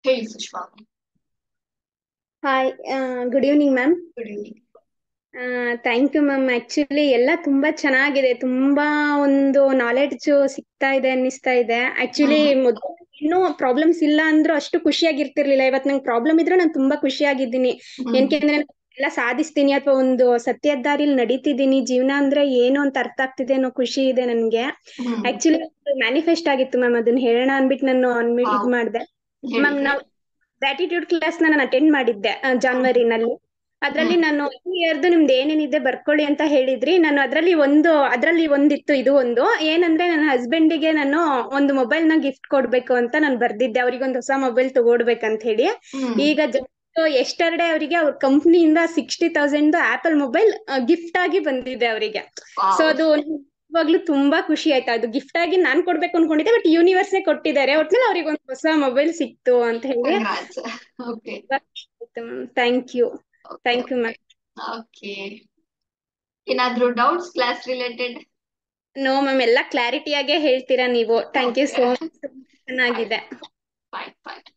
ಹೇಳಿ Sushma hi good evening ma'am good evening thank you ma'am actually ಎಲ್ಲ ತುಂಬಾ ಚೆನ್ನಾಗಿದೆ ತುಂಬಾ ಒಂದು ನಾಲೆಡ್ಜ್ ಸಿಗ್ತಾ ಇದೆ ಅನ್ನಿಸ್ತಾ ಇದೆ ಆಕ್ಚುಲಿ ಮೊದಲು ಇನ್ನೂ ಪ್ರಾಬ್ಲಮ್ಸ್ ಇಲ್ಲ ಅಂದ್ರೂ ಅಷ್ಟು ಖುಷಿಯಾಗಿರ್ತಿರ್ಲಿಲ್ಲ ಇವತ್ತು ನಂಗೆ ಪ್ರಾಬ್ಲಮ್ ಇದ್ರೆ ನಾನು ತುಂಬಾ ಖುಷಿಯಾಗಿದ್ದೀನಿ ಏನಕೆಂದ್ರೆ ಎಲ್ಲ ಸಾಧಿಸ್ತೀನಿ ಅಥವಾ ಒಂದು ಸತ್ಯದ ದಾರಿಲಿ ನಡೀತಿದ್ದೀನಿ ಜೀವನ ಅಂದ್ರೆ ಏನು ಅಂತ ಅರ್ಥ ಆಗ್ತಿದೆ ಅನ್ನೋ ಖುಷಿ ಇದೆ ನನ್ಗೆ ಆಕ್ಚುಲಿ ಮ್ಯಾನಿಫೆಸ್ಟ್ ಆಗಿತ್ತು ಮ್ಯಾಮ್ ಅದನ್ನ ಹೇಳೋಣ ಅನ್ಬಿಟ್ಟು ನಾನು ಅನ್ಬಿಟ್ ಇದ್ ಮಾಡ್ದೆ ಮ್ಯಾಮ್ ನಾವು ಗ್ರಾಟಿಟ್ಯೂಡ್ ಕ್ಲಾಸ್ ನಾನು ಅಟೆಂಡ್ ಮಾಡಿದ್ದೆ ಜಾನ್ವರಿನಲ್ಲಿ ಅದ್ರಲ್ಲಿ ನಾನು ಇಯರ್ದು ನಿಮ್ದು ಏನೇನಿದೆ ಬರ್ಕೊಳ್ಳಿ ಅಂತ ಹೇಳಿದ್ರಿ ನಾನು ಅದ್ರಲ್ಲಿ ಒಂದು ಅದ್ರಲ್ಲಿ ಒಂದಿತ್ತು ಇದು ಒಂದು ಏನಂದ್ರೆ ನನ್ನ ಹಸ್ಬೆಂಡಿಗೆ ನಾನು ಒಂದು ಮೊಬೈಲ್ ನ ಗಿಫ್ಟ್ ಕೊಡ್ಬೇಕು ಅಂತ ನಾನು ಬರ್ದಿದ್ದೆ ಅವ್ರಿಗೆ ಒಂದು ಹೊಸ ಮೊಬೈಲ್ ತಗೊಡ್ಬೇಕಂತ ಹೇಳಿ ಈಗ ಎಸ್ಟರ್ಡೇ ಅವರಿಗೆ ಅವ್ರ ಕಂಪ್ನಿಯಿಂದ sixty thousand Apple mobile gift ಆಗಿ ಬಂದಿದೆ ಅವರಿಗೆ ಸೊ ಅದು ಇವಾಗ್ಲೂ ತುಂಬಾ ಖುಷಿ ಆಯ್ತು ಅದು ಗಿಫ್ಟ್ ಆಗಿ ನಾನ್ ಕೊಡ್ಬೇಕು ಅನ್ಕೊಂಡಿದ್ದೆ ಬಟ್ ಯೂನಿವರ್ಸೇ ಕೊಟ್ಟಿದ್ದಾರೆ ಒಟ್ನಲ್ಲಿ ಅವ್ರಿಗೆ ಒಂದು ಹೊಸ ಮೊಬೈಲ್ ಸಿಕ್ತು ಅಂತ ಹೇಳಿ okay thank you thank you ma'am okay ಏನಾದ್ರೂ doubts class related no ma'am ಎಲ್ಲ ಕ್ಲಾರಿಟಿಯಾಗೆ ಹೇಳ್ತೀರಾ ನೀವು ಥ್ಯಾಂಕ್ ಯು ಸೋ ಮಚ್ ಚೆನ್ನಾಗಿದೆ ಫೈನ್ ಫೈನ್